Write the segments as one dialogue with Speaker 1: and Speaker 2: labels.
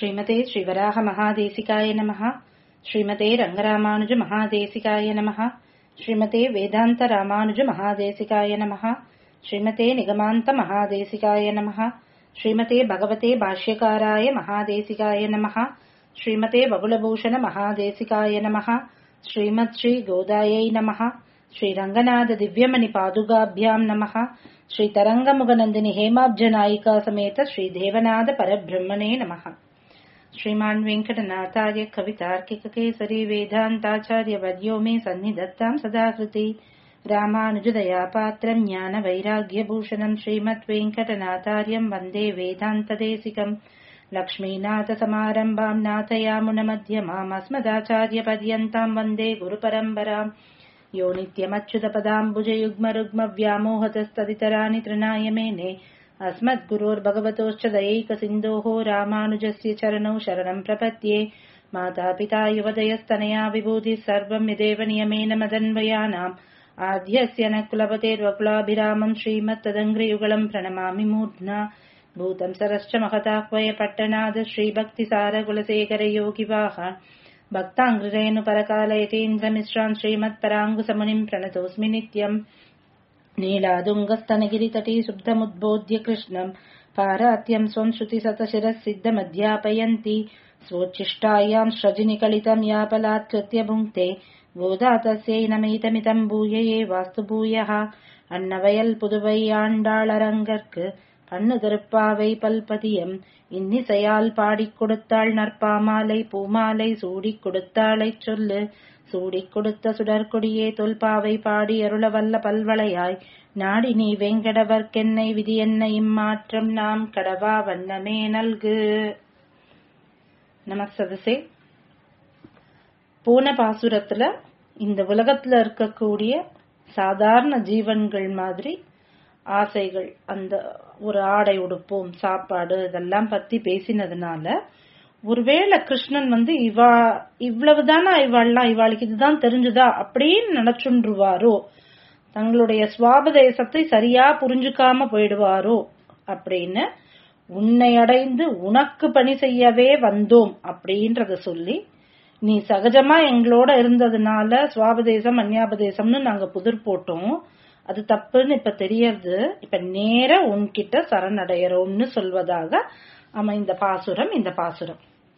Speaker 1: ஸ்ரீமதே ஸ்ரீவராக மகாதேசிகாய நமः ஸ்ரீமதே ரங்கராமானுஜ மகாதேசிகாய நமः ஸ்ரீமதே வேதாந்த ராமானுஜ மகாதேசிகாய நமः ஸ்ரீமதே நிகமாந்த மகாதேசிகாய நமः ஸ்ரீமதே பகவதே பாஷ்யகாராய மகாதேசிகாய நமः ஸ்ரீமதே பகுலபூஷண மகாதேசிகாய நமः ஸ்ரீமத் ஸ்ரீ கோதாயை நமः ஸ்ரீரங்கநாத திவ்யமணி பாதுகாभ्याम् நமः ஸ்ரீ தரங்கமுகநந்தினி ஹேமாப்ஜநாயிகா சமேத ஸ்ரீ தேவநாத பரபிரம்மணே நமः श्रीमान् वेङ्कटनाथार्य कवितार्किककेसरी वेदान्ताचार्यवर्यो मे सन्निधत्ताम् सदा कृति रामानुजदयापात्रम् ज्ञानवैराग्यभूषणम् श्रीमद्वेङ्कटनाथार्यम् वन्दे वेदान्तदेशिकम् लक्ष्मीनाथसमारम्भाम् नाथयामुनमध्यमाम् अस्मदाचार्यपर्यन्ताम् वन्दे गुरुपरम्पराम् यो नित्यमच्युतपदाम्बुजयुग्मरुग्मव्यामोहतस्तदितराणि तृणाय मेने अस्मद्गुरोर्भगवतोश्च दयैकसिन्धोः रामानुजस्य चरणौ शरणम् प्रपद्ये मातापिता युवदयस्तनया विभूतिः सर्वम् यदेव नियमेन मदन्वयानाम् आद्यस्य न कुलपतेर्वकुलाभिरामम् श्रीमत्तदङ्घ्रियुगलम् प्रणमामि मूर्ध्ना भूतम् सरश्च महताह्वय पट्टनाद श्रीभक्तिसारकुलशेखरयोगिवाः भक्ताङ्घ्रिरेणुपरकालयतीन्द्रमिश्रान् श्रीमत्पराङ्गुसमुनिम् प्रणतोऽस्मि नित्यम् नीलादुङ्गस्तनगिरितटी शुद्धमुद्बोध्य कृष्णम् पारात्यम् स्वम् श्रुतिसतशिरः सिद्धमध्यापयन्ति स्वोच्छिष्टायाम् स्रजिनिकलितम् यापलात्कृत्य भुङ्क्ते गोदा तस्यै नमैतमितम् भूयये वास्तु भूयः அன்னவயல் புதுவை ஆண்டாளரங்கற்கு கண்ணு திருப்பாவை பல்பதியம் இன்னிசையால் பாடிக் கொடுத்தாள் நற்பாமாலை பூமாலை சூடிக் கொடுத்தாளைச் சொல்லு சூடிக் கொடுத்த சுடற்கொடியே தொல்பாவை பாடி அருளவல்ல பல்வளையாய் நாடி நீ வெங்கடவர்க்கென்னை விதி என்ன இம்மாற்றம் நாம் கடவா வண்ணமே நல்கு நமசதசே போன பாசுரத்துல இந்த உலகத்துல இருக்கக்கூடிய சாதாரண ஜீவன்கள் மாதிரி ஆசைகள் அந்த ஒரு ஆடை உடுப்போம் சாப்பாடு இதெல்லாம் பத்தி பேசினதுனால ஒருவேளை கிருஷ்ணன் வந்து இவா இவ்வளவுதானா இவாள்லாம் இவாளுக்கு இதுதான் தெரிஞ்சுதா அப்படின்னு நினைச்சுருவாரோ தங்களுடைய சுவாபதேசத்தை சரியா புரிஞ்சுக்காம போயிடுவாரோ அப்படின்னு உன்னை அடைந்து உனக்கு பணி செய்யவே வந்தோம் அப்படின்றத சொல்லி நீ சகஜமா எங்களோட இருந்ததுனால சுவாபதேசம் அந்யாபதேசம்னு நாங்க புதிர் போட்டோம் அது தப்புன்னு இப்ப தெரியறது இப்ப நேர உன்கிட்ட சரணடையறோம்னு சொல்வதாக அமைந்த பாசுரம் இந்த பாசுரம்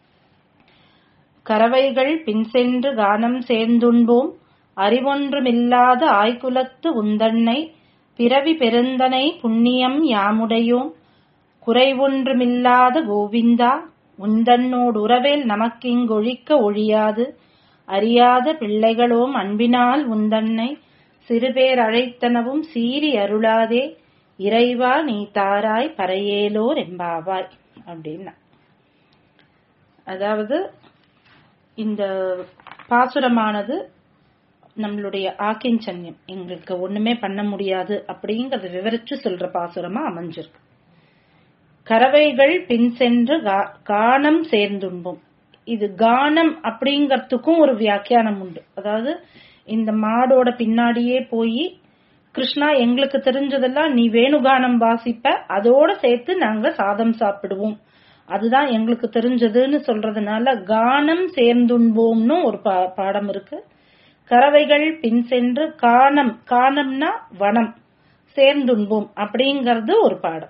Speaker 1: கறவைகள் பின் சென்று கானம் சேர்ந்துண்போம் அறிவொன்றுமில்லாத ஆய்குலத்து உந்தன்னை பிறவி பெருந்தனை புண்ணியம் யாமுடையோம் குறைவொன்றுமில்லாத கோவிந்தா உந்தன்னோடு உறவேல் நமக்கிங்கொழிக்க ஒழியாது அறியாத பிள்ளைகளோம் அன்பினால் உந்தன்னை சிறுபேர் அழைத்தனவும் சீறி அருளாதே இறைவா நீ தாராய் பறையேலோர் எம்பாவாய் அப்படின்னா அதாவது இந்த பாசுரமானது நம்மளுடைய ஆக்கிஞ்சன்யம் எங்களுக்கு ஒண்ணுமே பண்ண முடியாது அப்படிங்கறத விவரிச்சு சொல்ற பாசுரமா அமைஞ்சிருக்கு கறவைகள் பின் சென்று கானம் சேர்ந்துண்போம் இது கானம் அப்படிங்கறதுக்கும் ஒரு வியாக்கியானம் உண்டு அதாவது இந்த மாடோட பின்னாடியே போய் கிருஷ்ணா எங்களுக்கு தெரிஞ்சதெல்லாம் நீ வேணுகானம் வாசிப்ப அதோட சேர்த்து நாங்க சாதம் சாப்பிடுவோம் அதுதான் எங்களுக்கு தெரிஞ்சதுன்னு சொல்றதுனால கானம் சேர்ந்துண்போம்னு ஒரு பாடம் இருக்கு கறவைகள் பின் சென்று காணம் காணம்னா வனம் சேர்ந்துண்போம் அப்படிங்கறது ஒரு பாடம்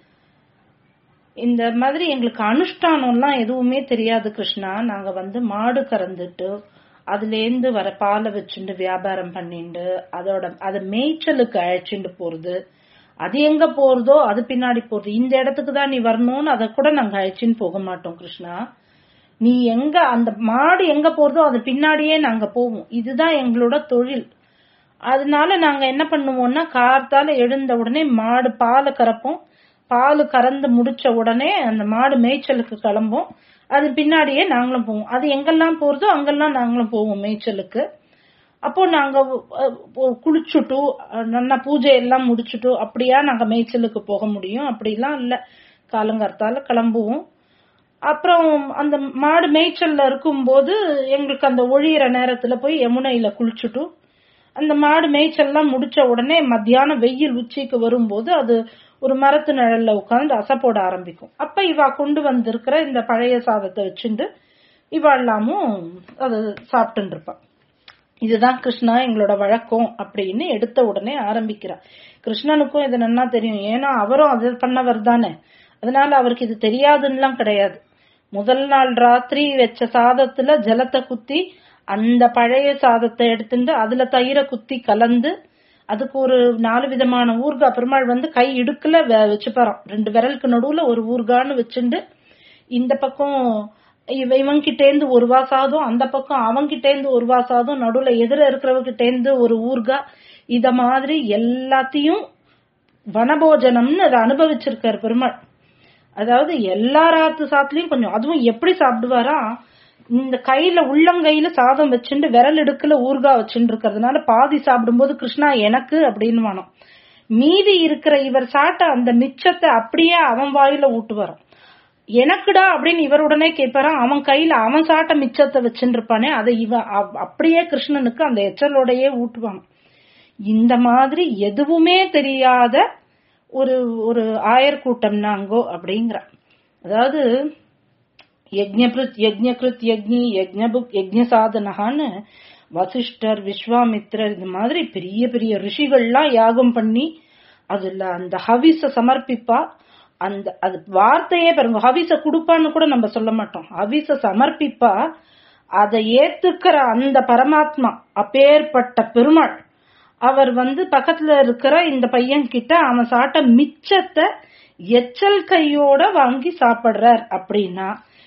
Speaker 1: இந்த மாதிரி எங்களுக்கு அனுஷ்டானம்லாம் எதுவுமே தெரியாது கிருஷ்ணா நாங்க வந்து மாடு கறந்துட்டு அதுல இருந்து வர பாலை வச்சுட்டு வியாபாரம் பண்ணிட்டு அதோட அதை மேய்ச்சலுக்கு அழைச்சிட்டு போறது அது எங்க போறதோ அது பின்னாடி போறது இந்த இடத்துக்கு தான் நீ வரணும்னு அதை கூட நாங்க அழைச்சின்னு போக மாட்டோம் கிருஷ்ணா நீ எங்க அந்த மாடு எங்க போறதோ அது பின்னாடியே நாங்க போவோம் இதுதான் எங்களோட தொழில் அதனால நாங்க என்ன பண்ணுவோம்னா கார்த்தால எழுந்த உடனே மாடு பாலை கறப்போம் பால் கறந்து முடிச்ச உடனே அந்த மாடு மேய்ச்சலுக்கு கிளம்பும் அது பின்னாடியே நாங்களும் போவோம் அது எங்கெல்லாம் போறதோ அங்கெல்லாம் நாங்களும் போவோம் மேய்ச்சலுக்கு அப்போ நாங்க குளிச்சுட்டு நல்லா பூஜை எல்லாம் முடிச்சுட்டு அப்படியா நாங்க மேய்ச்சலுக்கு போக முடியும் அப்படிலாம் இல்ல காலங்கர்த்தால கிளம்புவோம் அப்புறம் அந்த மாடு மேய்ச்சல்ல இருக்கும்போது எங்களுக்கு அந்த ஒழியிற நேரத்துல போய் யமுனையில குளிச்சுட்டு அந்த மாடு மேய்ச்சல்லாம் முடிச்ச உடனே மத்தியானம் வெயில் உச்சிக்கு வரும்போது அது ஒரு மரத்து நிழல்ல உட்கார்ந்து அசை போட ஆரம்பிக்கும் அப்ப இவா கொண்டு வந்திருக்கிற இந்த பழைய சாதத்தை வச்சுண்டு இவா எல்லாமும் அது சாப்பிட்டு இருப்பா இதுதான் கிருஷ்ணா எங்களோட வழக்கம் அப்படின்னு எடுத்த உடனே ஆரம்பிக்கிறார் கிருஷ்ணனுக்கும் இது நன்னா தெரியும் ஏன்னா அவரும் அது பண்ணவர் தானே அதனால அவருக்கு இது தெரியாதுன்னுலாம் கிடையாது முதல் நாள் ராத்திரி வச்ச சாதத்துல ஜலத்தை குத்தி அந்த பழைய சாதத்தை எடுத்துட்டு அதுல தயிரை குத்தி கலந்து அதுக்கு ஒரு நாலு விதமான ஊர்கா பெருமாள் வந்து கை இடுக்குல வச்சுப்பாராம் ரெண்டு விரலுக்கு நடுவுல ஒரு ஊர்கான்னு வச்சுண்டு இந்த பக்கம் இவ இவங்கிட்டேந்து ஒரு வா சாதம் அந்த பக்கம் அவங்கிட்டேந்து ஒரு வா சாதம் நடுவுல எதிர இருக்கிறவங்கிட்டேந்து ஒரு ஊர்கா இத மாதிரி எல்லாத்தையும் வனபோஜனம்னு அதை அனுபவிச்சிருக்காரு பெருமாள் அதாவது எல்லா ராத்து சாத்துலயும் கொஞ்சம் அதுவும் எப்படி சாப்பிடுவாரா இந்த கையில உள்ளங்கையில சாதம் வச்சுட்டு விரல் எடுக்கல ஊர்கா வச்சுட்டு இருக்கிறதுனால பாதி சாப்பிடும்போது கிருஷ்ணா எனக்கு அப்படின்னு வேணும் மீதி இருக்கிற இவர் சாட்ட அந்த மிச்சத்தை அப்படியே அவன் வாயில ஊட்டுவாராம் எனக்குடா அப்படின்னு இவர் உடனே கேட்பாராம் அவன் கையில அவன் சாட்ட மிச்சத்தை வச்சுட்டு இருப்பானே அதை இவன் அப்படியே கிருஷ்ணனுக்கு அந்த எச்சலோடையே ஊட்டுவான் இந்த மாதிரி எதுவுமே தெரியாத ஒரு ஒரு ஆயர் கூட்டம் நாங்கோ அப்படிங்கிற அதாவது யஜ்ஞபிருத் யஜ்ஞகிருத் யஜ்ஞி யஜ்ஞபுக் யஜ்ஞ சாதனகான்னு வசிஷ்டர் விஸ்வாமித்ரர் இந்த மாதிரி பெரிய பெரிய ரிஷிகள்லாம் யாகம் பண்ணி அதுல அந்த ஹவிஸ சமர்ப்பிப்பா அந்த அது வார்த்தையே பாருங்க ஹவிஸ குடுப்பான்னு கூட நம்ம சொல்ல மாட்டோம் ஹவிஸ சமர்ப்பிப்பா அதை ஏத்துக்கிற அந்த பரமாத்மா அப்பேற்பட்ட பெருமாள் அவர் வந்து பக்கத்துல இருக்கிற இந்த பையன் கிட்ட அவன் சாட்ட மிச்சத்தை எச்சல் கையோட வாங்கி சாப்பிடுறார் அப்படின்னா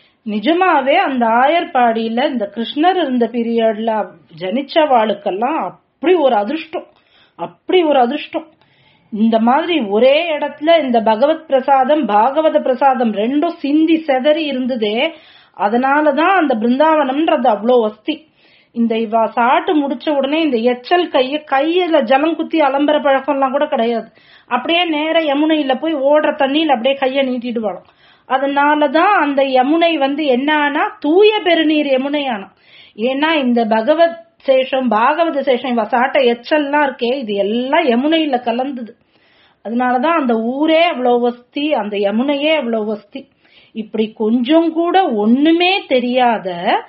Speaker 1: நிஜமாவே அந்த ஆயர்பாடியில இந்த கிருஷ்ணர் இருந்த பீரியட்ல ஜனிச்சவாளுக்கெல்லாம் அப்படி ஒரு அதிர்ஷ்டம் அப்படி ஒரு அதிர்ஷ்டம் இந்த மாதிரி ஒரே இடத்துல இந்த பகவத் பிரசாதம் பாகவத பிரசாதம் ரெண்டும் சிந்தி செதறி இருந்ததே அதனாலதான் அந்த பிருந்தாவனம்ன்றது அவ்வளோ வஸ்தி இந்த இவ சாட்டு முடிச்ச உடனே இந்த எச்சல் கைய கையில ஜலம் குத்தி அலம்பர பழக்கம்லாம் கூட கிடையாது அப்படியே நேர யமுனையில போய் ஓடுற தண்ணியில அப்படியே கைய நீட்டிடுவாளாம் அதனாலதான் அந்த யமுனை வந்து என்ன ஆனா தூய பெருநீர் யமுனை ஆனா ஏன்னா இந்த பகவத் சேஷம் பாகவத சேஷம் இவ சாட்ட எச்சல்லாம் இருக்கே இது எல்லாம் யமுனையில கலந்தது அதனாலதான் அந்த ஊரே அவ்வளவு வஸ்தி அந்த யமுனையே அவ்வளவு வஸ்தி இப்படி கொஞ்சம் கூட ஒண்ணுமே தெரியாத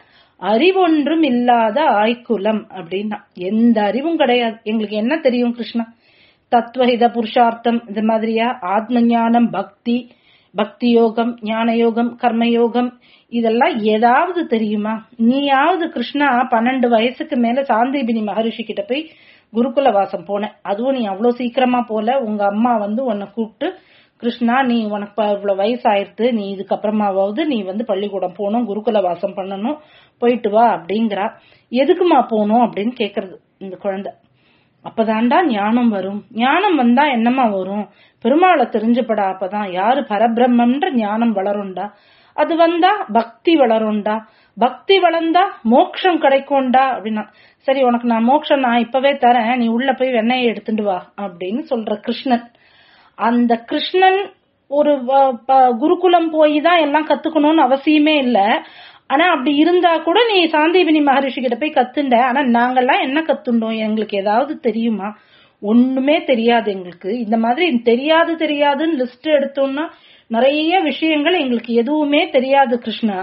Speaker 1: அறிவொன்றும் இல்லாத ஆய்குலம் அப்படின்னா எந்த அறிவும் கிடையாது எங்களுக்கு என்ன தெரியும் கிருஷ்ணா தத்துவஹித புருஷார்த்தம் இது மாதிரியா ஆத்ம ஞானம் பக்தி பக்தி யோகம் ஞான யோகம் கர்மயோகம் இதெல்லாம் ஏதாவது தெரியுமா நீயாவது கிருஷ்ணா பன்னெண்டு வயசுக்கு மேல சாந்தீபினி மகரிஷி கிட்ட போய் குருகுல வாசம் போன அதுவும் நீ அவ்வளவு சீக்கிரமா போல உங்க அம்மா வந்து உன்னை கூப்பிட்டு கிருஷ்ணா நீ உனக்கு இவ்வளவு வயசு ஆயிடுத்து நீ இதுக்கப்புறமாவது நீ வந்து பள்ளிக்கூடம் போகணும் குருகுல வாசம் பண்ணணும் போயிட்டு வா அப்படிங்கிறா எதுக்குமா போகணும் அப்படின்னு கேக்குறது இந்த குழந்தை அப்பதான்டா ஞானம் வரும் ஞானம் வந்தா என்னமா வரும் பெருமாளை தெரிஞ்சுப்படா அப்பதான் யாரு பரபிரம்மன்ற ஞானம் வளரும்டா அது வந்தா பக்தி வளரும்டா பக்தி வளர்ந்தா மோட்சம் கிடைக்கும்டா அப்படின்னா சரி உனக்கு நான் மோட்சம் நான் இப்பவே தரேன் நீ உள்ள போய் வெண்ணையை எடுத்துட்டு வா அப்படின்னு சொல்ற கிருஷ்ணன் அந்த கிருஷ்ணன் ஒரு குருகுலம் போய் தான் எல்லாம் கத்துக்கணும்னு அவசியமே இல்ல ஆனா அப்படி இருந்தா கூட நீ சாந்தீபினி மகரிஷி கிட்ட போய் கத்துண்ட ஆனா நாங்கெல்லாம் என்ன கத்துண்டோம் எங்களுக்கு ஏதாவது தெரியுமா ஒண்ணுமே தெரியாது எங்களுக்கு இந்த மாதிரி தெரியாது தெரியாதுன்னு லிஸ்ட் எடுத்தோம்னா நிறைய விஷயங்கள் எங்களுக்கு எதுவுமே தெரியாது கிருஷ்ணா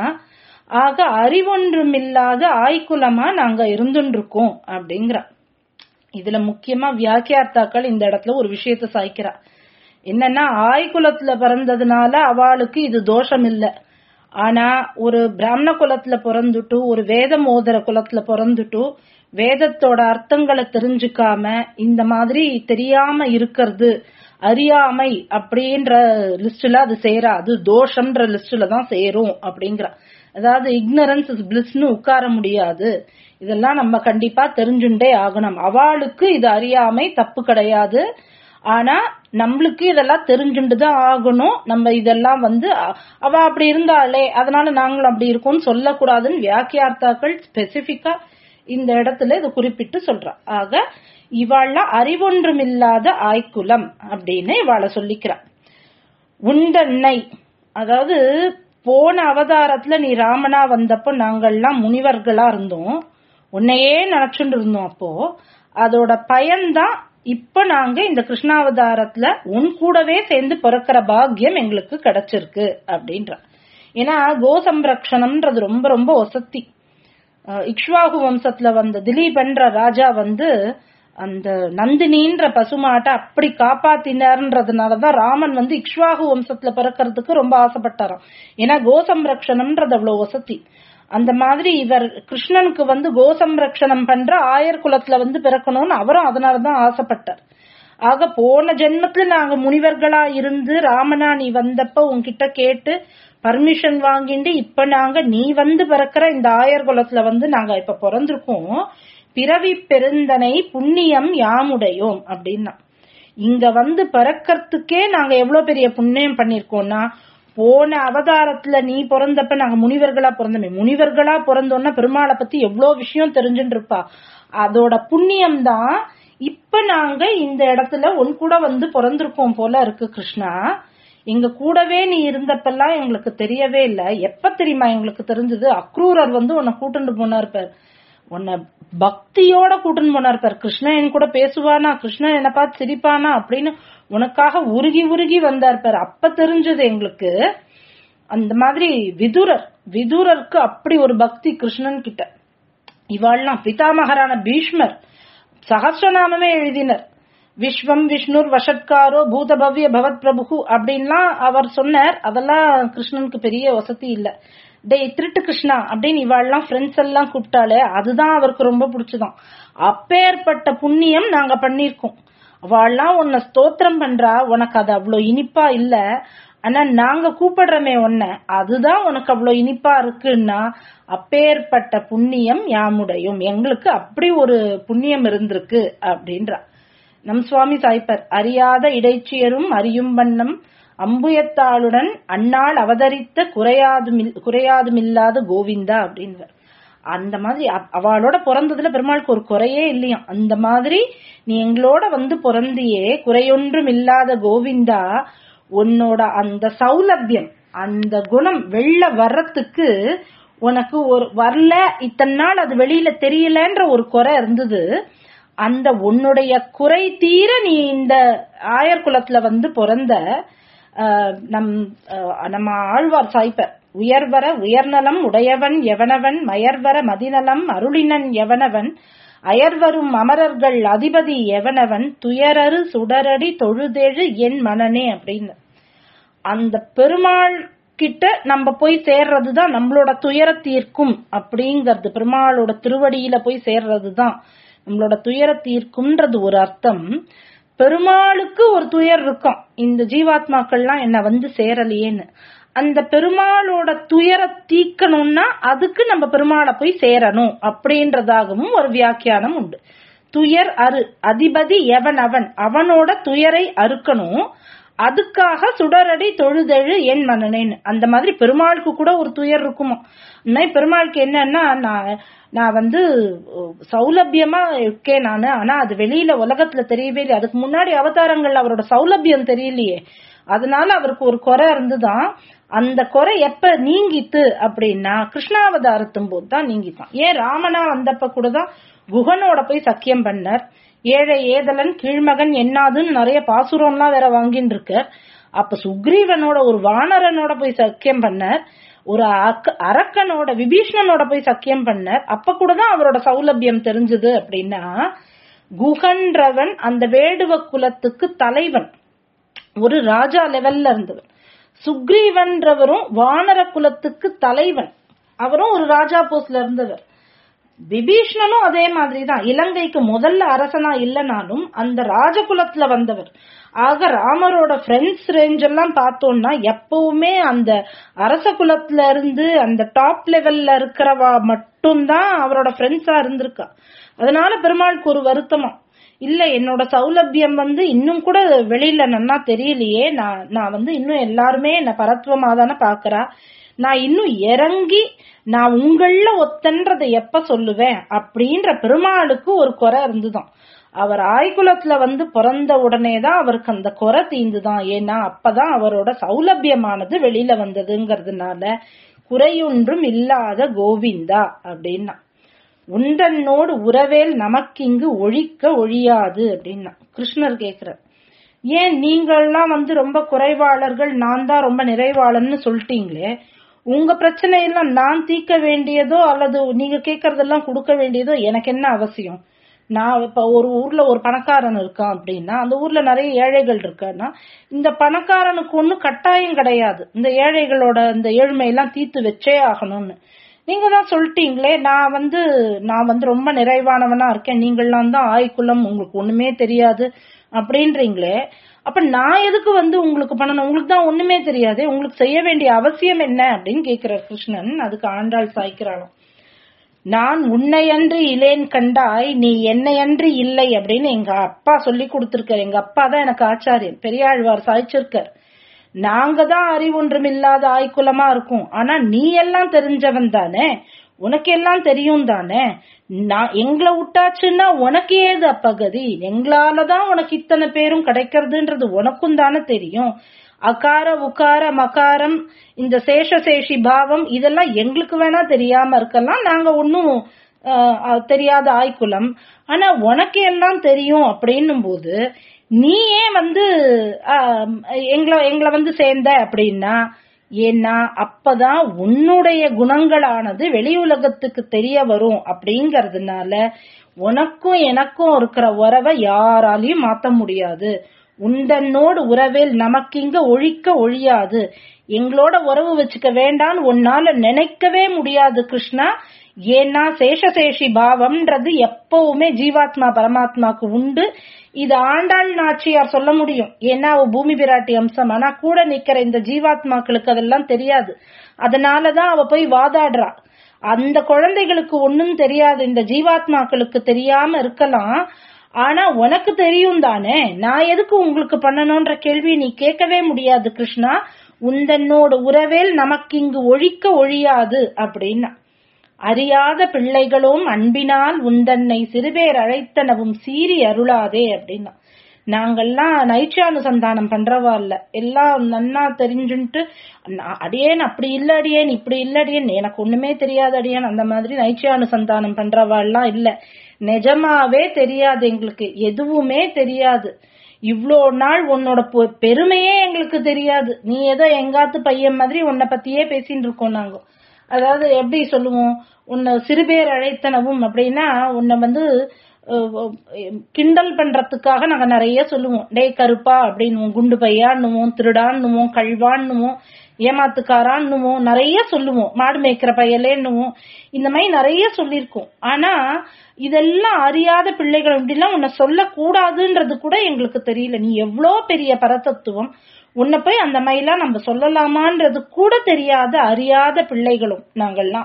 Speaker 1: ஆக அறிவொன்றுமில்லாத ஆய்குலமா நாங்க இருந்துருக்கோம் அப்படிங்கிற இதுல முக்கியமா வியாக்கியார்த்தாக்கள் இந்த இடத்துல ஒரு விஷயத்த சாய்க்கிறா என்னன்னா ஆய்குலத்துல பிறந்ததுனால அவளுக்கு இது தோஷம் இல்ல ஆனா ஒரு பிராமண குலத்துல பிறந்துட்டு ஒரு வேதம் ஓதுற குலத்துல பிறந்துட்டு வேதத்தோட அர்த்தங்களை தெரிஞ்சுக்காம இந்த மாதிரி தெரியாம இருக்கிறது அறியாமை அப்படின்ற லிஸ்ட்ல அது சேராது தோஷம்ன்ற லிஸ்ட்ல தான் சேரும் அப்படிங்கிற அதாவது இக்னரன்ஸ் இஸ் பிளிஸ்னு உட்கார முடியாது இதெல்லாம் நம்ம கண்டிப்பா தெரிஞ்சுட்டே ஆகணும் அவளுக்கு இது அறியாமை தப்பு கிடையாது ஆனா நம்மளுக்கு இதெல்லாம் தெரிஞ்சுட்டு தான் ஆகணும் நம்ம இதெல்லாம் வந்து அவ அப்படி இருந்தாலே அதனால நாங்களும் அப்படி இருக்கோம்னு சொல்லக்கூடாதுன்னு வியாக்கியார்த்தாக்கள் ஸ்பெசிபிக்கா இந்த இடத்துல இது குறிப்பிட்டு சொல்றா ஆக இவாள்லாம் அறிவொன்றுமில்லாத ஆய்குலம் அப்படின்னு இவாளை சொல்லிக்கிறா உண்டன்னை அதாவது போன அவதாரத்துல நீ ராமனா வந்தப்போ நாங்கள்லாம் முனிவர்களா இருந்தோம் உன்னையே நினைச்சுட்டு இருந்தோம் அப்போ அதோட பயன்தான் இப்ப நாங்க இந்த கிருஷ்ணாவதாரத்துல உன் கூடவே சேர்ந்து பிறக்கிற பாக்கியம் எங்களுக்கு கிடைச்சிருக்கு அப்படின்ற ஏன்னா கோசம்ரக்ஷணம்ன்றது ரொம்ப ரொம்ப ஒசத்தி அஹ் இக்ஷ்வாகு வம்சத்துல வந்த திலீபன்ற ராஜா வந்து அந்த நந்தினின்ற பசுமாட்டை அப்படி காப்பாத்தினார்ன்றதுனாலதான் ராமன் வந்து இக்ஷ்வாகு வம்சத்துல பிறக்கிறதுக்கு ரொம்ப ஆசைப்பட்டாராம் ஏன்னா கோசம்ரக்ஷணம்ன்றது அவ்வளவு வசதி அந்த மாதிரி இவர் கிருஷ்ணனுக்கு வந்து கோசம்ரக்ஷணம் பண்ற ஆயர் குலத்துல வந்து பிறக்கணும்னு அவரும் அதனாலதான் ஆசைப்பட்டார் ஆக போன ஜென்மத்துல நாங்க முனிவர்களா இருந்து ராமனா நீ வந்தப்ப உன்கிட்ட கேட்டு பர்மிஷன் வாங்கிட்டு இப்ப நாங்க நீ வந்து பிறக்கிற இந்த ஆயர் குலத்துல வந்து நாங்க இப்ப பிறந்திருக்கோம் பிறவி பெருந்தனை புண்ணியம் யாமுடையோம் அப்படின்னா இங்க வந்து பிறக்கறதுக்கே நாங்க எவ்வளவு பெரிய புண்ணியம் பண்ணிருக்கோம்னா போன அவதாரத்துல நீ பிறந்தப்ப நாங்க முனிவர்களா பிறந்தோமே முனிவர்களா பிறந்தோம்னா பெருமாளை பத்தி எவ்வளவு விஷயம் தெரிஞ்சுட்டு இருப்பா அதோட புண்ணியம் தான் இப்ப நாங்க இந்த இடத்துல உன் கூட வந்து பிறந்திருக்கோம் போல இருக்கு கிருஷ்ணா எங்க கூடவே நீ இருந்தப்பெல்லாம் எங்களுக்கு தெரியவே இல்ல எப்ப தெரியுமா எங்களுக்கு தெரிஞ்சது அக்ரூரர் வந்து உன்னை கூட்டுண்டு போனார் பார் உன்னை பக்தியோட கூட்டுன்னு போனார் பார் கிருஷ்ணன் என் கூட பேசுவானா கிருஷ்ணன் என்ன பார்த்து சிரிப்பானா அப்படின்னு உனக்காக உருகி உருகி வந்தார் பார் அப்ப தெரிஞ்சது எங்களுக்கு அந்த மாதிரி விதுரர் விதுரருக்கு அப்படி ஒரு பக்தி கிருஷ்ணன் கிட்ட இவாள்லாம் பிதாமகரான பீஷ்மர் சகஸ்ரநாமமே எழுதினர் விஸ்வம் விஷ்ணுர் வஷட்காரோ பூதபவ்ய பவத் பிரபு அப்படின்லாம் அவர் சொன்னார் அதெல்லாம் கிருஷ்ணனுக்கு பெரிய வசதி இல்ல டேய் திருட்டு கிருஷ்ணா அப்படின்னு இவாள்லாம் ஃப்ரெண்ட்ஸ் எல்லாம் கூப்பிட்டாலே அதுதான் அவருக்கு ரொம்ப பிடிச்சதான் அப்பேற்பட்ட புண்ணியம் நாங்க பண்ணிருக்கோம் அவள்லாம் உன்னை ஸ்தோத்திரம் பண்றா உனக்கு அது அவ்வளவு இனிப்பா இல்ல ஆனா நாங்க கூப்பிடுறோமே உன்னை அதுதான் உனக்கு அவ்வளவு இனிப்பா இருக்குன்னா அப்பேற்பட்ட புண்ணியம் யாமுடையும் எங்களுக்கு அப்படி ஒரு புண்ணியம் இருந்திருக்கு அப்படின்றா நம் சுவாமி சாய்ப்பர் அறியாத இடைச்சியரும் அறியும் வண்ணம் அம்புயத்தாளுடன் அன்னாள் அவதரித்த குறையாதுமில் குறையாதுமில்லாத கோவிந்தா அப்படின்வர் அந்த மாதிரி அவ- அவளோட பிறந்ததுல பெருமாளுக்கு ஒரு குறையே இல்லையாம் அந்த மாதிரி நீ எங்களோட வந்து பிறந்தியே குறையொன்றும் இல்லாத கோவிந்தா உன்னோட அந்த சௌலபியம் அந்த குணம் வெளில வர்றதுக்கு உனக்கு ஒரு வரல இத்தனை நாள் அது வெளியில தெரியலன்ற ஒரு குறை இருந்தது அந்த உன்னுடைய குறை தீர நீ இந்த ஆயர் குலத்துல வந்து பிறந்த ஆஹ், நம் ஆஹ், நம்ம ஆழ்வார் சாய்ப்பர் உயர்வர உயர்நலம் உடையவன் எவனவன் மயர்வர மதிநலம் அருளினன் எவனவன் அயர்வரும் அமரர்கள் அதிபதி எவனவன் துயரறு சுடரடி தொழுதேழு என் மனனே அப்படின்னு அந்த பெருமாள் கிட்ட நம்ம போய் சேர்றதுதான் நம்மளோட துயர தீர்க்கும் அப்படிங்கறது பெருமாளோட திருவடியில போய் சேர்றதுதான் நம்மளோட துயர தீர்க்கும்ன்றது ஒரு அர்த்தம் பெருமாளுக்கு ஒரு துயர் இருக்கும் இந்த ஜீவாத்மாக்கள்லாம் என்ன வந்து சேரலையேன்னு அந்த பெருமாளோட துயர தீக்கணும்னா அதுக்கு நம்ம பெருமாளை போய் சேரணும் அப்படின்றதாகவும் ஒரு வியாக்கியானம் உண்டு துயர் அரு அதிபதி எவன் அவன் அவனோட துயரை அறுக்கணும் அதுக்காக சுடரடி தொழுதெழு என் மனனேன்னு அந்த மாதிரி பெருமாளுக்கு கூட ஒரு துயர் இருக்குமா உண்மை பெருமாளுக்கு என்னன்னா நான் நான் வந்து அஹ், சௌலபியமா இருக்கேன் நானு ஆனா அது வெளியில உலகத்துல தெரியவே இல்லை அதுக்கு முன்னாடி அவதாரங்கள்ல அவரோட சௌலபியம் தெரியலையே அதனால அவருக்கு ஒரு குறை இருந்துதான் அந்த குறை எப்ப நீங்கித்து அப்படின்னா கிருஷ்ணாவதாரத்தும் போது தான் நீங்கித்தான் ஏன் ராமனா வந்தப்ப கூட தான் குகனோட போய் சக்கியம் பண்ணார் ஏழை ஏதலன் கீழ்மகன் என்னாதுன்னு நிறைய பாசுரம்லாம் வேற வாங்கின்னு இருக்கார் அப்ப சுக்ரீவனோட ஒரு வானரனோட போய் சக்கியம் பண்ணார் ஒரு அக்க- அரக்கனோட விபீஷ்ணனோட போய் சக்கியம் பண்ணார் அப்ப கூட தான் அவரோட சௌலபியம் தெரிஞ்சது அப்படின்னா குகன்றவன் அந்த வேடுவ குலத்துக்கு தலைவன் ஒரு ராஜா லெவல்ல இருந்தவர் சுக்ரீவன்றவரும் வானர குலத்துக்கு தலைவன் அவரும் ஒரு ராஜா போஸ்ட்ல இருந்தவர் விபீஷ்ணனும் அதே மாதிரிதான் இலங்கைக்கு முதல்ல அரசனா இல்லைனாலும் அந்த ராஜகுலத்துல வந்தவர் ஆக ராமரோட ஃப்ரெண்ட்ஸ் ரேஞ்ச் எல்லாம் பார்த்தோம்னா எப்பவுமே அந்த அரச குலத்துல இருந்து அந்த டாப் லெவல்ல இருக்கிறவா மட்டும்தான் அவரோட ஃப்ரெண்ட்ஸா இருந்திருக்கா அதனால பெருமாளுக்கு ஒரு வருத்தமா இல்ல என்னோட சௌலபியம் வந்து இன்னும் கூட வெளியில நன்னா தெரியலையே நான் நான் வந்து இன்னும் எல்லாருமே என்ன பரத்துவமா தானே பாக்குறா நான் இன்னும் இறங்கி நான் உங்கள ஒத்தன்றதை எப்ப சொல்லுவேன் அப்படின்ற பெருமாளுக்கு ஒரு குறை இருந்துதான் அவர் ஆய்குலத்துல வந்து பிறந்த உடனே தான் அவருக்கு அந்த குறை தீந்துதான் ஏன்னா அப்பதான் அவரோட சௌலபியமானது வெளியில வந்ததுங்கிறதுனால குறையொன்றும் இல்லாத கோவிந்தா அப்படின்னா உண்டன்னோடு உறவேல் நமக்கு இங்கு ஒழிக்க ஒழியாது அப்படின்னா கிருஷ்ணர் கேக்குறார் ஏன் நீங்கள்லாம் வந்து ரொம்ப குறைவாளர்கள் நான் தான் ரொம்ப நிறைவாளன்னு சொல்லிட்டீங்களே உங்க பிரச்சனையெல்லாம் நான் தீர்க்க வேண்டியதோ அல்லது நீங்க கேக்குறதெல்லாம் கொடுக்க வேண்டியதோ எனக்கு என்ன அவசியம் நான் இப்ப ஒரு ஊர்ல ஒரு பணக்காரன் இருக்கான் அப்படின்னா அந்த ஊர்ல நிறைய ஏழைகள் இருக்கான்னா இந்த பணக்காரனுக்கு ஒண்ணும் கட்டாயம் கிடையாது இந்த ஏழைகளோட இந்த ஏழ்மையெல்லாம் தீர்த்து வச்சே ஆகணும்னு நீங்க தான் சொல்லிட்டீங்களே நான் வந்து நான் வந்து ரொம்ப நிறைவானவனா இருக்கேன் நீங்கள்லாம் தான் ஆய்க்குள்ளம் உங்களுக்கு ஒண்ணுமே தெரியாது அப்படின்றீங்களே அப்ப நான் எதுக்கு வந்து உங்களுக்கு பண்ணணும் உங்களுக்கு தான் ஒண்ணுமே தெரியாது உங்களுக்கு செய்ய வேண்டிய அவசியம் என்ன அப்படின்னு கேக்குறார் கிருஷ்ணன் அதுக்கு ஆண்டாள் சாய்க்கிறாளாம் நான் உன்னையன்று இலேன் கண்டாய் நீ என்னையன்று இல்லை அப்படின்னு எங்க அப்பா சொல்லி கொடுத்திருக்காரு எங்க அப்பா தான் எனக்கு ஆச்சாரியன் பெரியாழ்வார் சாய்ச்சிருக்கார் நாங்க தான் அறிவொன்றும் இல்லாத ஆய்க்குலமா இருக்கும் ஆனா நீ எல்லாம் தெரிஞ்சவன் தானே உனக்கு எல்லாம் தெரியும் தானே நான் எங்களை விட்டாச்சுன்னா உனக்கு ஏது அப்பகதி எங்களாலதான் உனக்கு இத்தனை பேரும் கிடைக்கிறதுன்றது உனக்கும் தானே தெரியும் அகார உகார மகாரம் இந்த சேஷசேஷி பாவம் இதெல்லாம் எங்களுக்கு வேணா தெரியாம இருக்கலாம் நாங்க ஒன்னும் தெரியாத ஆய்க்குலம் ஆனா உனக்கு எல்லாம் தெரியும் அப்படின்னும் போது நீ ஏன் வந்து எங்களை எங்களை வந்து சேர்ந்த அப்படின்னா ஏன்னா அப்பதான் உன்னுடைய குணங்களானது வெளி உலகத்துக்கு தெரிய வரும் அப்படிங்கறதுனால உனக்கும் எனக்கும் இருக்கிற உறவை யாராலையும் மாத்த முடியாது உண்டன்னோடு உறவில் நமக்கு இங்க ஒழிக்க ஒழியாது எங்களோட உறவு வச்சுக்க வேண்டான்னு உன்னால நினைக்கவே முடியாது கிருஷ்ணா ஏன்னா சேஷசேஷி பாவம்ன்றது எப்பவுமே ஜீவாத்மா பரமாத்மாக்கு உண்டு இது ஆண்டாள் நாச்சியார் சொல்ல முடியும் ஏன்னா அவ பூமி பிராட்டி அம்சம் ஆனா கூட நிக்கிற இந்த ஜீவாத்மாக்களுக்கு அதெல்லாம் தெரியாது அதனாலதான் அவ போய் வாதாடுறா அந்த குழந்தைகளுக்கு ஒன்னும் தெரியாது இந்த ஜீவாத்மாக்களுக்கு தெரியாம இருக்கலாம் ஆனா உனக்கு தெரியும் தானே நான் எதுக்கு உங்களுக்கு பண்ணணும்ன்ற கேள்வி நீ கேட்கவே முடியாது கிருஷ்ணா உந்தன்னோட உறவேல் நமக்கு இங்கு ஒழிக்க ஒழியாது அப்படின்னா அறியாத பிள்ளைகளும் அன்பினால் உந்தன்னை சிறுபேர் அழைத்தனவும் சீறி அருளாதே அப்படின்னா நாங்கெல்லாம் நைச்சானுசந்தானம் பண்றவா இல்ல எல்லாம் நன்னா தெரிஞ்சுட்டு அடியேன் அப்படி இல்ல அடியேன் இப்படி இல்ல அடியேன் எனக்கு ஒண்ணுமே தெரியாது அடியேன் அந்த மாதிரி நைச்சானுசந்தானம் பண்றவா எல்லாம் இல்ல நிஜமாவே தெரியாது எங்களுக்கு எதுவுமே தெரியாது இவ்வளோ நாள் உன்னோட பெருமையே எங்களுக்கு தெரியாது நீ ஏதோ எங்காத்து பையன் மாதிரி உன்னை பத்தியே பேசிட்டு இருக்கோம் நாங்க அதாவது எப்படி சொல்லுவோம் உன்னை சிறுபேர் அழைத்தனவும் அப்படின்னா உன்னை வந்து கிண்டல் பண்றதுக்காக நாங்க நிறைய சொல்லுவோம் டே கருப்பா அப்படின்னு குண்டு பையான்னுவோம் திருடான்னுவோம் கழ்வான்னுவோம் ஏமாத்துக்காரான்னுவோம் நிறைய சொல்லுவோம் மாடு மேய்க்கிற பையலேன்னுவோம் இந்த மாதிரி நிறைய சொல்லியிருக்கோம் ஆனா இதெல்லாம் அறியாத பிள்ளைகள் இப்படிலாம் உன்னை சொல்லக்கூடாதுன்றது கூட எங்களுக்கு தெரியல நீ எவ்வளோ பெரிய பரதத்துவம் உன்னை போய் அந்த மாதிரிலாம் நம்ம சொல்லலாமான்றது கூட தெரியாத அறியாத பிள்ளைகளும் நாங்கள்லாம்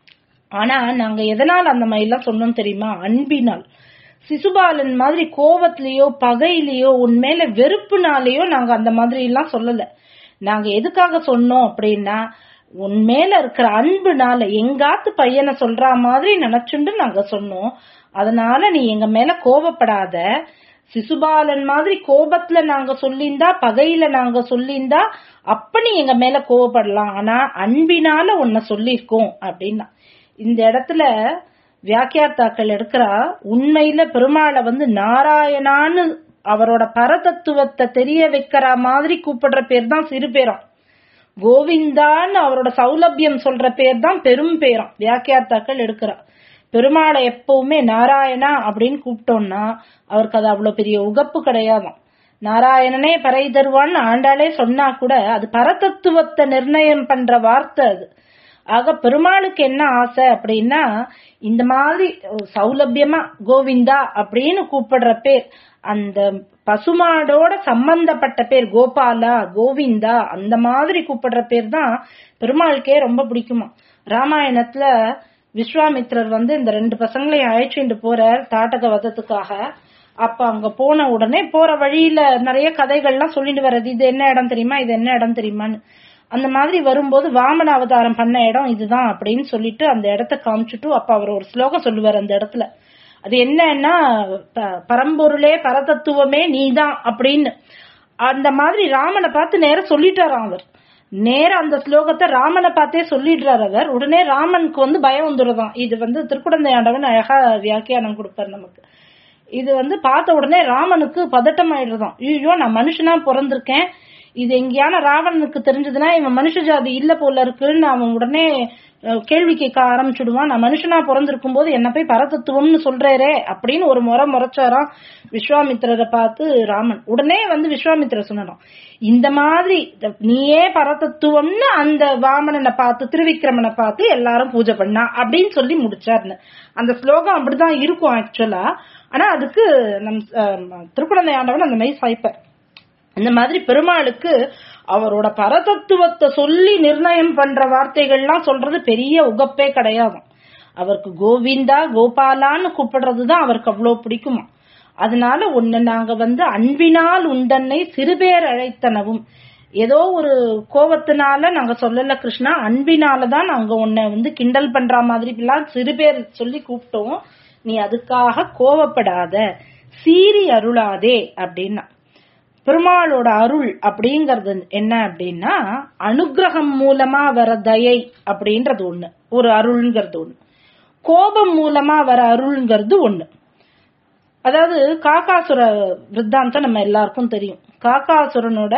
Speaker 1: ஆனா நாங்க எதனால் அந்த மாதிரிலாம் சொன்னோம் தெரியுமா அன்பினால் சிசுபாலன் மாதிரி கோவத்திலயோ பகையிலயோ உன் மேல வெறுப்புனாலேயோ நாங்க அந்த மாதிரி எல்லாம் சொல்லல நாங்க எதுக்காக சொன்னோம் அப்படின்னா உன் மேல இருக்கிற அன்புனால எங்காத்து பையனை சொல்ற மாதிரி நினைச்சுண்டு நாங்க சொன்னோம் அதனால நீ எங்க மேல கோவப்படாத சிசுபாலன் மாதிரி கோபத்துல நாங்க சொல்லிந்தா பகையில நாங்க சொல்லிந்தா அப்ப நீ எங்க மேல கோவப்படலாம் ஆனா அன்பினால உன்னை சொல்லியிருக்கோம் அப்படின்னா இந்த இடத்துல வியாக்கியாத்தாக்கள் எடுக்கிறா உண்மையில பெருமாளை வந்து நாராயணான்னு அவரோட பரதத்துவத்தை தெரிய வைக்கிற மாதிரி கூப்பிடுற பேர் தான் சிறு பேரம் கோவிந்தான்னு அவரோட சௌலபியம் சொல்ற பேர் தான் பெரும் பேரம் வியாக்கியாத்தாக்கள் எடுக்கிறா பெருமாளை எப்பவுமே நாராயணா அப்படின்னு கூப்பிட்டோம்னா அவருக்கு அது அவ்வளவு பெரிய உகப்பு கிடையாதாம் நாராயணனே பறை தருவான்னு ஆண்டாளே சொன்னா கூட அது பரதத்துவத்தை நிர்ணயம் பண்ற வார்த்தை அது ஆக பெருமாளுக்கு என்ன ஆசை அப்படின்னா இந்த மாதிரி சௌலபியமா கோவிந்தா அப்படின்னு கூப்பிடுற பேர் அந்த பசுமாடோட சம்பந்தப்பட்ட பேர் கோபாலா கோவிந்தா அந்த மாதிரி கூப்பிடுற பேர் தான் பெருமாளுக்கே ரொம்ப பிடிக்குமா ராமாயணத்துல விஸ்வாமித்ரர் வந்து இந்த ரெண்டு பசங்களையும் அழைச்சிட்டு போறார் தாட்டக வதத்துக்காக அப்ப அங்க போன உடனே போற வழியில நிறைய கதைகள்லாம் சொல்லிட்டு வர்றது இது என்ன இடம் தெரியுமா இது என்ன இடம் தெரியுமான்னு அந்த மாதிரி வரும்போது வாமன அவதாரம் பண்ண இடம் இதுதான் அப்படின்னு சொல்லிட்டு அந்த இடத்த காமிச்சுட்டு அப்ப அவர் ஒரு ஸ்லோகம் சொல்லுவார் அந்த இடத்துல அது என்னன்னா பரம்பொருளே பரதத்துவமே நீதான் அப்படின்னு அந்த மாதிரி ராமனை பார்த்து நேரம் சொல்லிட்டாராம் அவர் நேர அந்த ஸ்லோகத்தை ராமனை பார்த்தே சொல்லிடுறார் அவர் உடனே ராமனுக்கு வந்து பயம் வந்துடுதான் இது வந்து திருக்குடந்தை ஆண்டவன் அழகா வியாக்கியானம் கொடுப்பார் நமக்கு இது வந்து பார்த்த உடனே ராமனுக்கு பதட்டம் ஆயிடுறதாம் ஐயோ நான் மனுஷனா பிறந்திருக்கேன் இது எங்கேயான ராவணனுக்கு தெரிஞ்சதுன்னா இவன் மனுஷ ஜாதி இல்ல போல இருக்குன்னு அவன் உடனே அஹ், கேள்வி கேட்க ஆரம்பிச்சுடுவான் நான் மனுஷனா பிறந்திருக்கும் போது என்ன போய் பரதத்துவம்னு சொல்றேரே அப்படின்னு ஒரு முறை முறைச்சாராம் விஸ்வாமித்திரரை பார்த்து ராமன் உடனே வந்து விஸ்வாமித்திரர் சொன்னாராம் இந்த மாதிரி நீயே பரதத்துவம்னு அந்த வாமனனை பார்த்து திருவிக்கிரமனை பார்த்து எல்லாரும் பூஜை பண்ணா அப்படின்னு சொல்லி முடிச்சாருன்னு அந்த ஸ்லோகம் அப்படிதான் இருக்கும் ஆக்சுவலா ஆனா அதுக்கு நம் அஹ், திருக்குழந்தை ஆண்டவன் அந்த மாதிரி சாய்ப்பார் இந்த மாதிரி பெருமாளுக்கு அவரோட பரதத்துவத்தை சொல்லி நிர்ணயம் பண்ற வார்த்தைகள்லாம் சொல்றது பெரிய உகப்பே கிடையாது அவருக்கு கோவிந்தா கோபாலான்னு கூப்பிடுறதுதான் அவருக்கு அவ்வளவு பிடிக்குமா அதனால ஒண்ணு நாங்க வந்து அன்பினால் உண்டன்னை சிறுபேர் அழைத்தனவும் ஏதோ ஒரு கோபத்தினால நாங்க சொல்லல கிருஷ்ணா அன்பினாலதான் நாங்க உன்னை வந்து கிண்டல் பண்ற மாதிரி எல்லாம் சிறுபேர் சொல்லி கூப்பிட்டோம் நீ அதுக்காக கோவப்படாத சீறி அருளாதே அப்படின்னா பெருமாளோட அருள் அப்படிங்கறது என்ன அப்படின்னா அனுகிரகம் மூலமா வர தயை அப்படின்றது ஒண்ணு ஒரு அருள்ங்கிறது ஒண்ணு கோபம் மூலமா வர அருள்ங்கிறது ஒண்ணு அதாவது காக்காசுர விருத்தாந்தம் நம்ம எல்லாருக்கும் தெரியும் காக்காசுரனோட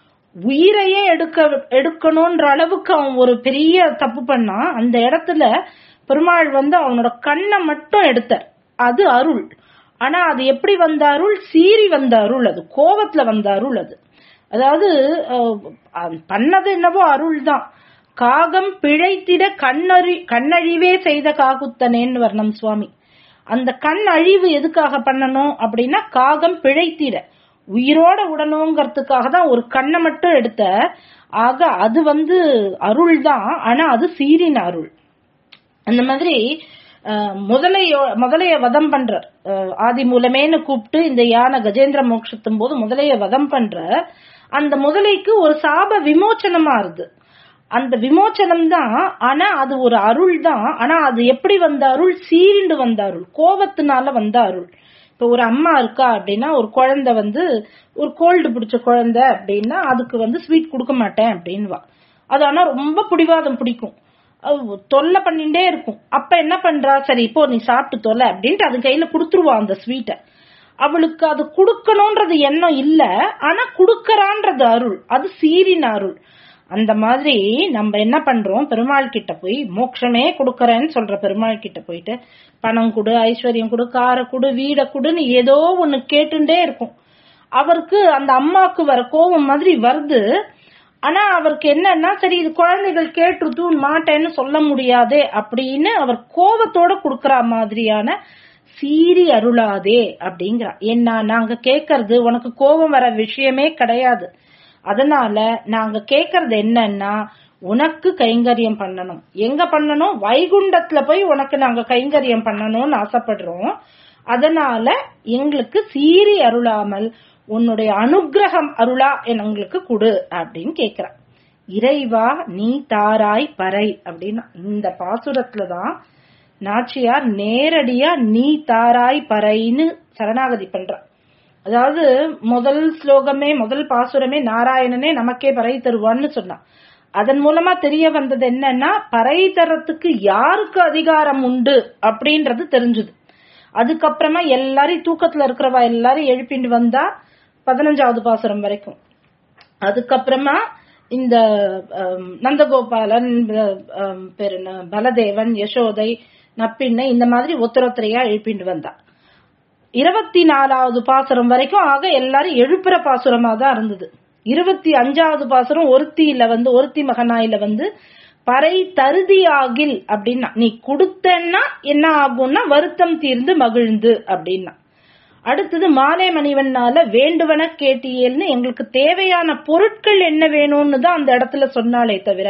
Speaker 1: உயிரையே எடுக்க எடுக்கணும்ன்ற அளவுக்கு அவன் ஒரு பெரிய தப்பு பண்ணான் அந்த இடத்துல பெருமாள் வந்து அவனோட கண்ணை மட்டும் எடுத்தார் அது அருள் ஆனா அது எப்படி வந்த அருள் சீறி வந்த அருள் அது கோபத்துல வந்த அருள் அது அதாவது அஹ், அஹ், பண்ணது என்னவோ அருள் தான் காகம் பிழைத்திட கண்ணறி கண்ணழிவே செய்த காகுத்தனேன்னு வர்ணம் சுவாமி அந்த கண் அழிவு எதுக்காக பண்ணணும் அப்படின்னா காகம் பிழைத்திட உயிரோட விடணுங்கிறதுக்காக தான் ஒரு கண்ணை மட்டும் எடுத்த ஆக அது வந்து அருள் தான் ஆனா அது சீரின அருள் அந்த மாதிரி அஹ், முதலையோ முதலைய வதம் பண்றார் அஹ், ஆதி மூலமேன்னு கூப்பிட்டு இந்த யானை கஜேந்திர மோட்சத்தும் போது முதலைய வதம் பண்ற அந்த முதலைக்கு ஒரு சாப விமோச்சனமா இருது அந்த விமோச்சனம் தான் ஆனா அது ஒரு அருள் தான் ஆனா அது எப்படி வந்த அருள் சீரிண்டு வந்த அருள் கோபத்தினால வந்த அருள் இப்ப ஒரு அம்மா இருக்கா அப்படின்னா ஒரு குழந்தை வந்து ஒரு கோல்டு பிடிச்ச குழந்தை அப்படின்னா அதுக்கு வந்து ஸ்வீட் கொடுக்க மாட்டேன் அப்படின்வா அது ஆனா ரொம்ப பிடிவாதம் பிடிக்கும் அது தொல்லை பண்ணிட்டே இருக்கும் அப்ப என்ன பண்றா சரி இப்போ நீ சாப்பிட்டு தொலை அப்படின்ட்டு அது கையில கொடுத்துருவா அந்த ஸ்வீட்டை அவளுக்கு அது குடுக்கணும்ன்றது எண்ணம் இல்ல ஆனா குடுக்கறான்றது அருள் அது சீரின் அருள் அந்த மாதிரி நம்ம என்ன பண்றோம் பெருமாள் கிட்ட போய் மோட்சமே கொடுக்கறேன்னு சொல்ற பெருமாள் கிட்ட போயிட்டு பணம் கொடு ஐஸ்வர்யம் கொடு காரை கொடு வீடை கொடுன்னு ஏதோ ஒண்ணு கேட்டுட்டே இருக்கும் அவருக்கு அந்த அம்மாவுக்கு வர கோபம் மாதிரி வருது ஆனா அவருக்கு என்னன்னா சரி இது குழந்தைகள் கேட்டுருது மாட்டேன்னு சொல்ல முடியாதே அப்படின்னு அவர் கோபத்தோட கொடுக்கற மாதிரியான சீரி அருளாதே அப்படிங்கிறா என்ன நாங்க கேக்குறது உனக்கு கோபம் வர விஷயமே கிடையாது அதனால நாங்க கேக்குறது என்னன்னா உனக்கு கைங்கரியம் பண்ணணும் எங்க பண்ணணும் வைகுண்டத்துல போய் உனக்கு நாங்க கைங்கரியம் பண்ணணும்னு ஆசைப்படுறோம் அதனால எங்களுக்கு சீரி அருளாமல் உன்னுடைய அனுக்கிரகம் அருளா எங்களுக்கு கொடு அப்படின்னு கேக்குறா இறைவா நீ தாராய் பறை அப்படின்னு இந்த பாசுரத்துலதான் நாச்சியார் நேரடியா நீ தாராய் பறைன்னு சரணாகதி பண்றா அதாவது முதல் ஸ்லோகமே முதல் பாசுரமே நாராயணனே நமக்கே பறை தருவான்னு சொன்னான் அதன் மூலமா தெரிய வந்தது என்னன்னா பறை தரத்துக்கு யாருக்கு அதிகாரம் உண்டு அப்படின்றது தெரிஞ்சுது அதுக்கப்புறமா எல்லாரையும் தூக்கத்துல இருக்கிறவா எல்லாரும் எழுப்பிண்டு வந்தா பதினஞ்சாவது பாசுரம் வரைக்கும் அதுக்கப்புறமா இந்த அம், நந்தகோபாலன் அம், பேரு என்ன, பலதேவன் யசோதை நப்பிண்ணை இந்த மாதிரி ஒத்தரொத்தரையா எழுப்பிண்டு வந்தா இருபத்தி நாலாவது பாசுரம் வரைக்கும் ஆக எல்லாரும் எழுப்புற பாசுரமா தான் இருந்தது இருபத்தி அஞ்சாவது பாசுரம் ஒருத்தியில வந்து ஒருத்தி மகனாயில வந்து பறை தருதி ஆகில் அப்படின்னா நீ கொடுத்தன்னா என்ன ஆகும்னா வருத்தம் தீர்ந்து மகிழ்ந்து அப்படின்னா அடுத்தது மாலை மணிவண்ணால வேண்டுவன கேட்டியல்னு எங்களுக்கு தேவையான பொருட்கள் என்ன வேணும்னு தான் அந்த இடத்துல சொன்னாலே தவிர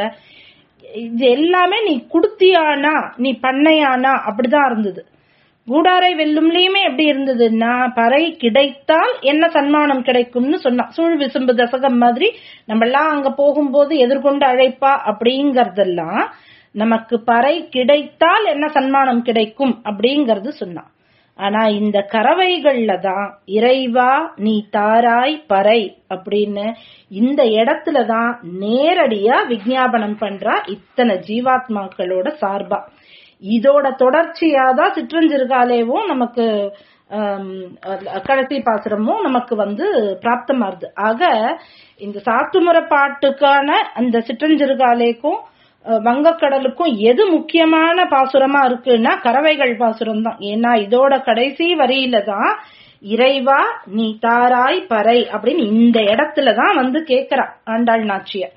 Speaker 1: இது எல்லாமே நீ குடுத்தியானா நீ பண்ணையானா அப்படிதான் இருந்தது கூடாரை வெல்லும்லயுமே எப்படி இருந்ததுன்னா பறை கிடைத்தால் என்ன சன்மானம் கிடைக்கும்னு சொன்னா சூழ் விசும்பு தசகம் மாதிரி நம்ம எல்லாம் அங்க போகும்போது எதிர்கொண்டு அழைப்பா அப்படிங்கறதெல்லாம் நமக்கு பறை கிடைத்தால் என்ன சன்மானம் கிடைக்கும் அப்படிங்கறது சொன்னா ஆனா இந்த கறவைகள்ல தான் இறைவா நீ தாராய் பறை அப்படின்னு இந்த இடத்துல தான் நேரடியா விஞ்ஞாபனம் பண்றா இத்தனை ஜீவாத்மாக்களோட சார்பா இதோட தொடர்ச்சியா தான் சிற்றஞ்சிறுகாலேவும் நமக்கு ஆம், கடைசி பாசுரமும் நமக்கு வந்து பிராப்தமாறுது ஆக இந்த சாத்துமுறை பாட்டுக்கான அந்த சிற்றஞ்சிறுகாலேக்கும் அஹ், வங்கக்கடலுக்கும் எது முக்கியமான பாசுரமா இருக்குன்னா கறவைகள் பாசுரம் தான் ஏன்னா இதோட கடைசி வரியில தான் இறைவா நீ தாராய் பறை அப்படின்னு இந்த இடத்துல தான் வந்து கேக்குறா ஆண்டாள் நாச்சியார்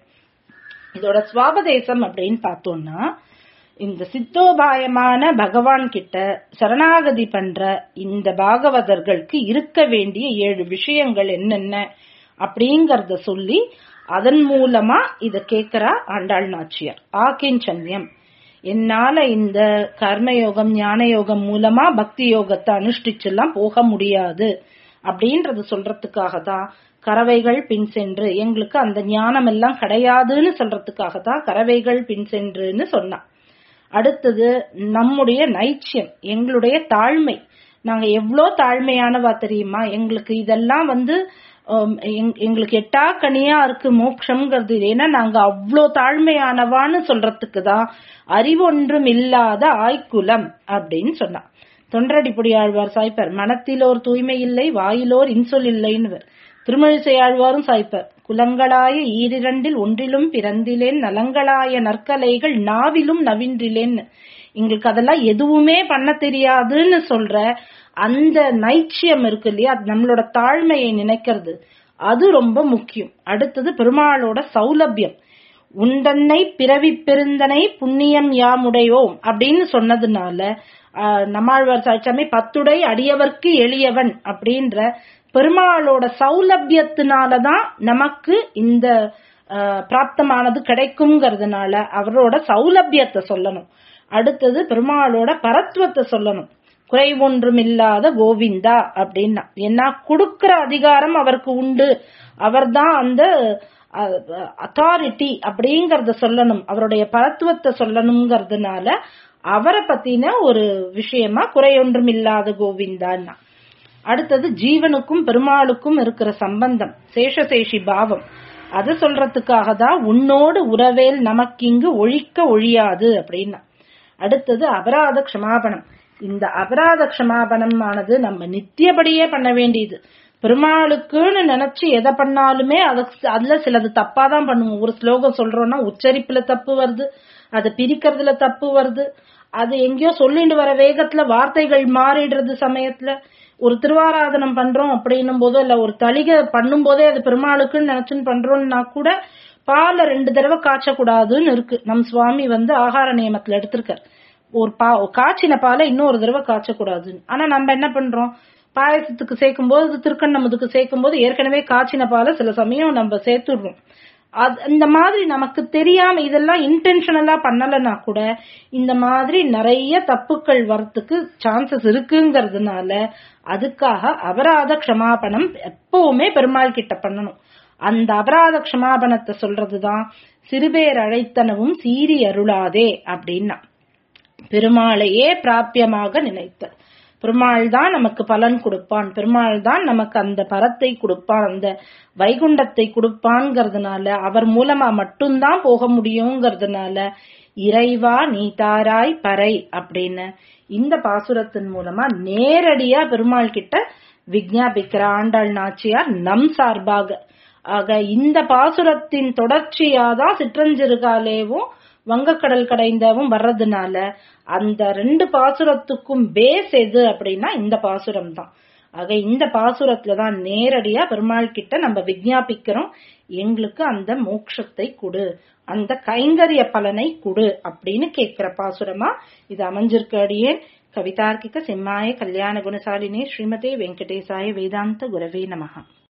Speaker 1: இதோட சுவாபதேசம் அப்படின்னு பார்த்தோம்னா இந்த சித்தோபாயமான பகவான் கிட்ட சரணாகதி பண்ற இந்த பாகவதர்களுக்கு இருக்க வேண்டிய ஏழு விஷயங்கள் என்னென்ன அப்படிங்கறத சொல்லி அதன் மூலமா இத கேக்குறா ஆண்டாள் நாச்சியார் ஆக்கிஞ்சன்யம் என்னால இந்த கர்மயோகம் ஞான யோகம் மூலமா பக்தி யோகத்தை அனுஷ்டிச்செல்லாம் போக முடியாது அப்படின்றது சொல்றதுக்காக தான் கறவைகள் பின் சென்று எங்களுக்கு அந்த ஞானம் எல்லாம் கிடையாதுன்னு சொல்றதுக்காக தான் கறவைகள் பின் சென்றுன்னு சொன்னான் அடுத்தது நம்முடைய நைச்சியம் எங்களுடைய தாழ்மை நாங்க எவ்வளோ தாழ்மையானவா தெரியுமா எங்களுக்கு இதெல்லாம் வந்து ஹம், எங்- எங்களுக்கு எட்டா கனியா இருக்கு மோட்சம்ங்கிறது ஏன்னா நாங்க அவ்வளோ தாழ்மையானவான்னு சொல்றதுக்கு தான் அறிவொன்றும் இல்லாத ஆய்க்குலம் அப்படின்னு சொன்னான் தொண்டரடிப்புடி ஆழ்வார் சாய்ப்பர் மனத்திலோர் தூய்மை இல்லை வாயிலோர் இன்சொல் இல்லைன்னு திருமழிசை ஆழ்வாரும் சாய்ப்பர் குலங்களாய ஈரிரண்டில் ஒன்றிலும் பிறந்திலேன் நலங்களாய நற்கலைகள் நாவிலும் நவின்றிலேன்னு எங்களுக்கு அதெல்லாம் எதுவுமே பண்ண தெரியாதுன்னு சொல்ற அந்த நைச்சியம் இருக்கு இல்லையா அது நம்மளோட தாழ்மையை நினைக்கிறது அது ரொம்ப முக்கியம் அடுத்தது பெருமாளோட சௌலபியம் உண்டன்னை பிறவி பெருந்தனை புண்ணியம் யாமுடையோம் அப்படின்னு சொன்னதுனால ஆஹ், நம்மாழ்வார் சாட்சாமி பத்துடை அடியவர்க்கு எளியவன் அப்படின்ற பெருமாளோட சௌலபியத்தினாலதான் நமக்கு இந்த ஆஹ், பிராப்தமானது கிடைக்குங்கிறதுனால அவரோட சௌலபியத்தை சொல்லணும் அடுத்தது பெருமாளோட பரத்துவத்தை சொல்லணும் குறை ஒன்றும் இல்லாத கோவிந்தா அப்படின்னா ஏன்னா கொடுக்கிற அதிகாரம் அவருக்கு உண்டு அவர்தான் அந்த அத்தாரிட்டி அப்படிங்கறத சொல்லணும் அவருடைய பரத்துவத்தை சொல்லணுங்கிறதுனால அவரை பத்தின ஒரு விஷயமா குறையொன்றும் இல்லாத கோவிந்தான்னா அடுத்தது ஜீவனுக்கும் பெருமாளுக்கும் இருக்கிற சம்பந்தம் சேஷசேஷி பாவம் அது சொல்றதுக்காக தான் உன்னோடு உறவேல் நமக்கிங்கு ஒழிக்க ஒழியாது அப்படின்னா அடுத்தது அபராத க்ஷமாபணம் இந்த அபராத க்ஷமாபணம் ஆனது நம்ம நித்தியபடியே பண்ண வேண்டியது பெருமாளுக்குன்னு நினைச்சு எதை பண்ணாலுமே அது அதுல சிலது தப்பா தான் பண்ணுவோம் ஒரு ஸ்லோகம் சொல்றோம்னா உச்சரிப்புல தப்பு வருது அதை பிரிக்கிறதுல தப்பு வருது அது எங்கேயோ சொல்லிட்டு வர வேகத்துல வார்த்தைகள் மாறிடுறது சமயத்துல ஒரு திருவாராதனம் பண்றோம் அப்படின்னும் போதோ இல்ல ஒரு தளிகை பண்ணும் போதே அது பெருமாளுக்குன்னு நினைச்சுன்னு பண்றோம்னா கூட பாலை ரெண்டு தடவை காய்ச்சக்கூடாதுன்னு இருக்கு நம் சுவாமி வந்து ஆகார நியமத்துல எடுத்திருக்கார் ஒரு பா காய்ச்சின பாலை இன்னொரு தடவை காய்ச்சக்கூடாதுன்னு ஆனா நம்ம என்ன பண்றோம் பாயசத்துக்கு சேர்க்கும் போது திருக்கண்ணமுதுக்கு சேர்க்கும் போது ஏற்கனவே காய்ச்சின பாலை சில சமயம் நம்ம சேர்த்துடுறோம் அது இந்த மாதிரி நமக்கு தெரியாம இதெல்லாம் இன்டென்ஷனலா பண்ணலனா கூட இந்த மாதிரி நிறைய தப்புக்கள் வரத்துக்கு சான்சஸ் இருக்குங்கிறதுனால அதுக்காக அபராத க்ஷமாபணம் எப்பவுமே பெருமாள் கிட்ட பண்ணணும் அந்த அபராத க்ஷமாபணத்தை சொல்றதுதான் சிறுபேர் அழைத்தனவும் சீறி அருளாதே அப்படின்னா பெருமாளையே பிராபியமாக நினைத்தல் பெருமாள் தான் நமக்கு பலன் கொடுப்பான் பெருமாள் தான் நமக்கு அந்த பரத்தை கொடுப்பான் அந்த வைகுண்டத்தை கொடுப்பான்ங்கிறதுனால அவர் மூலமா மட்டும்தான் போக முடியுங்கிறதுனால இறைவா நீ தாராய் பறை அப்படின்னு இந்த பாசுரத்தின் மூலமா நேரடியா பெருமாள் கிட்ட விஜாபிக்கிற ஆண்டாள் நாச்சியார் நம் சார்பாக ஆக இந்த பாசுரத்தின் தொடர்ச்சியாதான் சிற்றஞ்சிறுகாலேவும் வங்கக்கடல் கடைந்தவும் வர்றதுனால அந்த ரெண்டு பாசுரத்துக்கும் பேஸ் எது அப்படின்னா இந்த பாசுரம் தான் ஆக இந்த பாசுரத்துல தான் நேரடியா பெருமாள் கிட்ட நம்ம விஜாபிக்கிறோம் எங்களுக்கு அந்த மோட்சத்தை கொடு அந்த கைங்கரிய பலனை கொடு அப்படின்னு கேட்கிற பாசுரமா இது அமைஞ்சிருக்க அடியேன் கவிதார்க்கிக சிம்மாய கல்யாண குணசாலினே ஸ்ரீமதே வெங்கடேசாய வேதாந்த குரவே நமகா